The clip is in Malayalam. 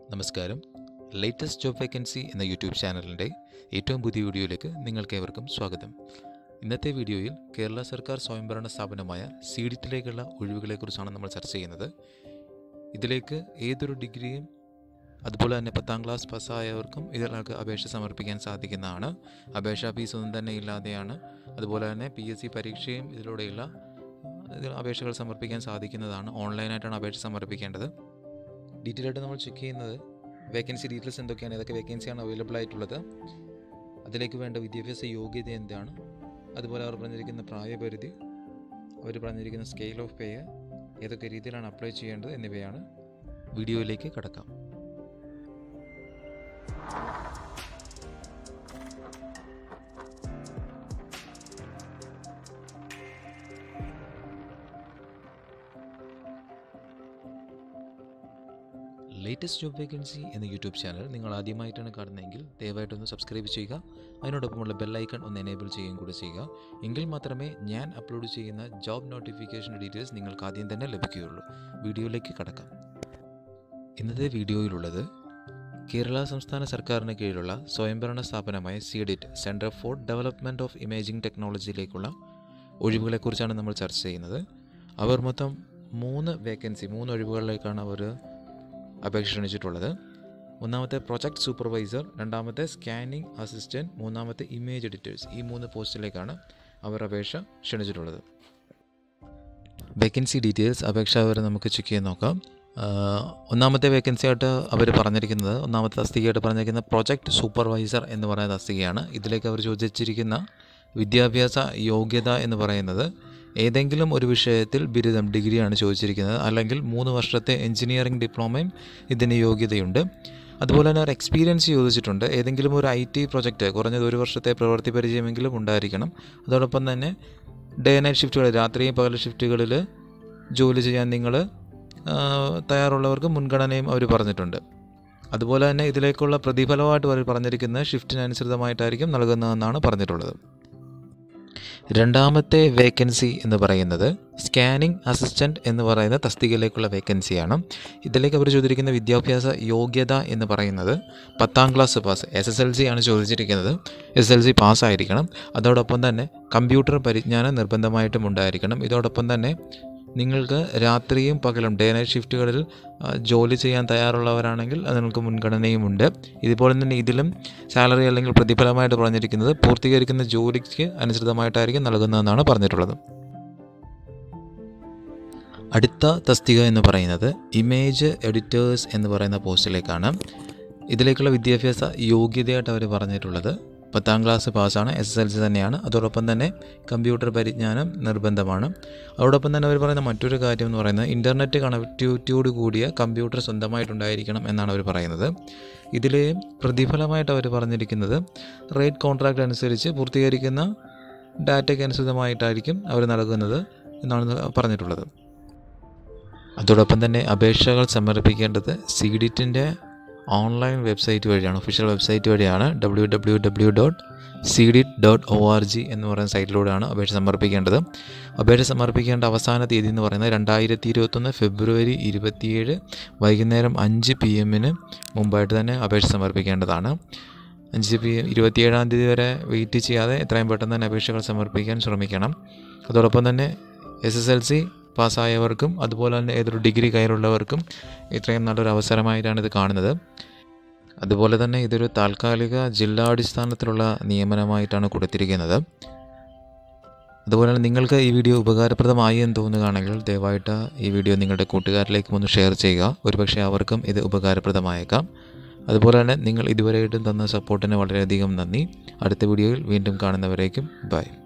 നമസ്കാരം ലേറ്റസ്റ്റ് ജോബ് വേക്കൻസി എന്ന യൂട്യൂബ് ചാനലിൻ്റെ ഏറ്റവും പുതിയ വീഡിയോയിലേക്ക് നിങ്ങൾക്കേവർക്കും സ്വാഗതം ഇന്നത്തെ വീഡിയോയിൽ കേരള സർക്കാർ സ്വയംഭരണ സ്ഥാപനമായ സീഡിറ്റിലേക്കുള്ള ഒഴിവുകളെക്കുറിച്ചാണ് നമ്മൾ ചർച്ച ചെയ്യുന്നത് ഇതിലേക്ക് ഏതൊരു ഡിഗ്രിയും അതുപോലെ തന്നെ പത്താം ക്ലാസ് പാസ്സായവർക്കും ഇതിലേക്ക് അപേക്ഷ സമർപ്പിക്കാൻ സാധിക്കുന്നതാണ് അപേക്ഷാ ഫീസ് ഒന്നും തന്നെ ഇല്ലാതെയാണ് അതുപോലെ തന്നെ പി എസ് സി പരീക്ഷയും ഇതിലൂടെയുള്ള ഇതിൽ അപേക്ഷകൾ സമർപ്പിക്കാൻ സാധിക്കുന്നതാണ് ഓൺലൈനായിട്ടാണ് അപേക്ഷ സമർപ്പിക്കേണ്ടത് ഡീറ്റെയിൽ ആയിട്ട് നമ്മൾ ചെക്ക് ചെയ്യുന്നത് വേക്കൻസി ഡീറ്റെയിൽസ് എന്തൊക്കെയാണ് ഏതൊക്കെ വേക്കൻസിയാണ് അവൈലബിൾ ആയിട്ടുള്ളത് അതിലേക്ക് വേണ്ട വിദ്യാഭ്യാസ യോഗ്യത എന്താണ് അതുപോലെ അവർ പറഞ്ഞിരിക്കുന്ന പ്രായപരിധി അവർ പറഞ്ഞിരിക്കുന്ന സ്കെയിൽ ഓഫ് പേ ഏതൊക്കെ രീതിയിലാണ് അപ്ലൈ ചെയ്യേണ്ടത് എന്നിവയാണ് വീഡിയോയിലേക്ക് കടക്കാം ലേറ്റസ്റ്റ് ജോബ് വേക്കൻസി എന്ന യൂട്യൂബ് ചാനൽ നിങ്ങൾ ആദ്യമായിട്ടാണ് കാണുന്നതെങ്കിൽ ദയവായിട്ടൊന്ന് സബ്സ്ക്രൈബ് ചെയ്യുക അതിനോടൊപ്പമുള്ള ബെല്ലൈക്കൺ ഒന്ന് എനേബിൾ ചെയ്യുകയും കൂടി ചെയ്യുക എങ്കിൽ മാത്രമേ ഞാൻ അപ്ലോഡ് ചെയ്യുന്ന ജോബ് നോട്ടിഫിക്കേഷൻ ഡീറ്റെയിൽസ് നിങ്ങൾക്ക് ആദ്യം തന്നെ ലഭിക്കുകയുള്ളൂ വീഡിയോയിലേക്ക് കടക്കാം ഇന്നത്തെ വീഡിയോയിലുള്ളത് കേരള സംസ്ഥാന സർക്കാരിന് കീഴിലുള്ള സ്വയംഭരണ സ്ഥാപനമായ CDIT centre for development of imaging ടെക്നോളജിയിലേക്കുള്ള ഒഴിവുകളെക്കുറിച്ചാണ് നമ്മൾ ചർച്ച ചെയ്യുന്നത് അവർ മൊത്തം മൂന്ന് വേക്കൻസി മൂന്ന് ഒഴിവുകളിലേക്കാണ് അവർ അപേക്ഷ ക്ഷണിച്ചിട്ടുള്ളത് ഒന്നാമത്തെ പ്രൊജക്ട് സൂപ്പർവൈസർ രണ്ടാമത്തെ സ്കാനിംഗ് അസിസ്റ്റൻറ്റ് മൂന്നാമത്തെ ഇമേജ് എഡിറ്റേഴ്സ് ഈ മൂന്ന് പോസ്റ്റിലേക്കാണ് അവർ അപേക്ഷ ക്ഷണിച്ചിട്ടുള്ളത് വേക്കൻസി ഡീറ്റെയിൽസ് അപേക്ഷ അവർ നമുക്ക് ചെക്ക് ചെയ്ത് നോക്കാം ഒന്നാമത്തെ വേക്കൻസി ആയിട്ട് അവർ പറഞ്ഞിരിക്കുന്നത് ഒന്നാമത്തെ തസ്തികയായിട്ട് പറഞ്ഞിരിക്കുന്നത് പ്രൊജക്ട് സൂപ്പർവൈസർ എന്ന് പറയുന്ന തസ്തികയാണ് ഇതിലേക്ക് അവർ ചോദിച്ചിരിക്കുന്ന വിദ്യാഭ്യാസ യോഗ്യത എന്ന് പറയുന്നത് ഏതെങ്കിലും ഒരു വിഷയത്തിൽ ബിരുദം ഡിഗ്രിയാണ് ചോദിച്ചിരിക്കുന്നത് അല്ലെങ്കിൽ മൂന്ന് വർഷത്തെ എഞ്ചിനീയറിംഗ് ഡിപ്ലോമയും ഇതിന് യോഗ്യതയുണ്ട് അതുപോലെ തന്നെ ഒരു എക്സ്പീരിയൻസ് ചോദിച്ചിട്ടുണ്ട് ഏതെങ്കിലും ഒരു ഐ ടി പ്രൊജക്റ്റ് കുറഞ്ഞത് ഒരു വർഷത്തെ പ്രവൃത്തി പരിചയമെങ്കിലും ഉണ്ടായിരിക്കണം അതോടൊപ്പം തന്നെ ഡേ നൈറ്റ് ഷിഫ്റ്റുകൾ രാത്രിയും പകൽ ഷിഫ്റ്റുകളിൽ ജോലി ചെയ്യാൻ നിങ്ങൾ തയ്യാറുള്ളവർക്ക് മുൻഗണനയും അവർ പറഞ്ഞിട്ടുണ്ട് അതുപോലെ തന്നെ ഇതിലേക്കുള്ള പ്രതിഫലമായിട്ട് അവർ പറഞ്ഞിരിക്കുന്നത് ഷിഫ്റ്റിനനുസൃതമായിട്ടായിരിക്കും നൽകുന്നതെന്നാണ് പറഞ്ഞിട്ടുള്ളത് രണ്ടാമത്തെ വേക്കൻസി എന്ന് പറയുന്നത് സ്കാനിംഗ് അസിസ്റ്റൻറ്റ് എന്ന് പറയുന്ന തസ്തികയിലേക്കുള്ള വേക്കൻസിയാണ് ഇതിലേക്ക് അവർ ചോദിച്ചിരിക്കുന്ന വിദ്യാഭ്യാസ യോഗ്യത എന്ന് പറയുന്നത് പത്താം class pass S S L C ആണ് ചോദിച്ചിരിക്കുന്നത് എസ് എൽ സി പാസ്സായിരിക്കണം അതോടൊപ്പം തന്നെ കമ്പ്യൂട്ടർ പരിജ്ഞാനം നിർബന്ധമായിട്ടും ഉണ്ടായിരിക്കണം ഇതോടൊപ്പം തന്നെ നിങ്ങൾക്ക് രാത്രിയും പകലും ഡേ നൈറ്റ് ഷിഫ്റ്റുകളിൽ ജോലി ചെയ്യാൻ തയ്യാറുള്ളവരാണെങ്കിൽ അത് നിങ്ങൾക്ക് മുൻഗണനയുമുണ്ട് ഇതുപോലെ തന്നെ ഇതിലും സാലറി അല്ലെങ്കിൽ പ്രതിഫലമായിട്ട് പറഞ്ഞിരിക്കുന്നത് പൂർത്തീകരിക്കുന്ന ജോലിക്ക് അനുസൃതമായിട്ടായിരിക്കും നൽകുന്നതെന്നാണ് പറഞ്ഞിട്ടുള്ളത് അടുത്ത തസ്തിക എന്ന് പറയുന്നത് ഇമേജ് എഡിറ്റേഴ്സ് എന്ന് പറയുന്ന പോസ്റ്റിലേക്കാണ് ഇതിലേക്കുള്ള വിദ്യാഭ്യാസ യോഗ്യതയായിട്ട് അവർ പറഞ്ഞിട്ടുള്ളത് പത്താം ക്ലാസ് പാസ്സാണ് എസ് എസ് എൽ സി തന്നെയാണ് അതോടൊപ്പം തന്നെ കമ്പ്യൂട്ടർ പരിജ്ഞാനം നിർബന്ധമാണ് അതോടൊപ്പം തന്നെ അവർ പറയുന്ന മറ്റൊരു കാര്യം എന്ന് പറയുന്നത് ഇൻ്റർനെറ്റ് കണക്ടിവിറ്റിയോട് കൂടിയ കമ്പ്യൂട്ടർ സ്വന്തമായിട്ടുണ്ടായിരിക്കണം എന്നാണ് അവർ പറയുന്നത് ഇതിൽ പ്രതിഫലമായിട്ട് അവർ പറഞ്ഞിരിക്കുന്നത് റേറ്റ് കോൺട്രാക്റ്റ് അനുസരിച്ച് പൂർത്തീകരിക്കുന്ന ഡാറ്റയ്ക്ക് അനുസൃതമായിട്ടായിരിക്കും അവർ നൽകുന്നത് എന്നാണ് പറഞ്ഞിട്ടുള്ളത് അതോടൊപ്പം തന്നെ അപേക്ഷകൾ സമർപ്പിക്കേണ്ടത് സി ഡിറ്റിൻ്റെ ഓൺലൈൻ വെബ്സൈറ്റ് വഴിയാണ് ഒഫീഷ്യൽ വെബ്സൈറ്റ് വഴിയാണ് W W W dot C D dot O R G എന്ന് പറയുന്ന സൈറ്റിലൂടെയാണ് അപേക്ഷ സമർപ്പിക്കേണ്ടത് അപേക്ഷ സമർപ്പിക്കേണ്ട അവസാന തീയതി എന്ന് പറയുന്നത് രണ്ടായിരത്തി ഇരുപത്തൊന്ന് ഫെബ്രുവരി ഇരുപത്തിയേഴ് വൈകുന്നേരം അഞ്ച് പി എമ്മിന് മുമ്പായിട്ട് തന്നെ അപേക്ഷ സമർപ്പിക്കേണ്ടതാണ് അഞ്ച് പി എം ഇരുപത്തിയേഴാം തീയതി വരെ വെയിറ്റ് ചെയ്യാതെ എത്രയും പെട്ടെന്ന് തന്നെ അപേക്ഷകൾ സമർപ്പിക്കാൻ ശ്രമിക്കണം അതോടൊപ്പം തന്നെ എസ് എസ് എൽ സി പാസ്സായവർക്കും അതുപോലെ തന്നെ ഏതൊരു ഡിഗ്രി കയ്യിലുള്ളവർക്കും ഇത്രയും നല്ലൊരു അവസരമായിട്ടാണ് ഇത് കാണുന്നത് അതുപോലെ തന്നെ ഇതൊരു താൽക്കാലിക ജില്ലാടിസ്ഥാനത്തിലുള്ള നിയമനമായിട്ടാണ് കൊടുത്തിരിക്കുന്നത് അതുപോലെ തന്നെ നിങ്ങൾക്ക് ഈ വീഡിയോ ഉപകാരപ്രദമായി എന്ന് തോന്നുകയാണെങ്കിൽ ദയവായിട്ട് ഈ വീഡിയോ നിങ്ങളുടെ കൂട്ടുകാരിലേക്കും ഒന്ന് ഷെയർ ചെയ്യുക ഒരുപക്ഷെ അവർക്കും ഇത് ഉപകാരപ്രദമായേക്കാം അതുപോലെ തന്നെ നിങ്ങൾ ഇതുവരെയായിട്ടും തന്ന സപ്പോർട്ടിന് വളരെയധികം നന്ദി അടുത്ത വീഡിയോയിൽ വീണ്ടും കാണുന്നവരേക്കും ബൈ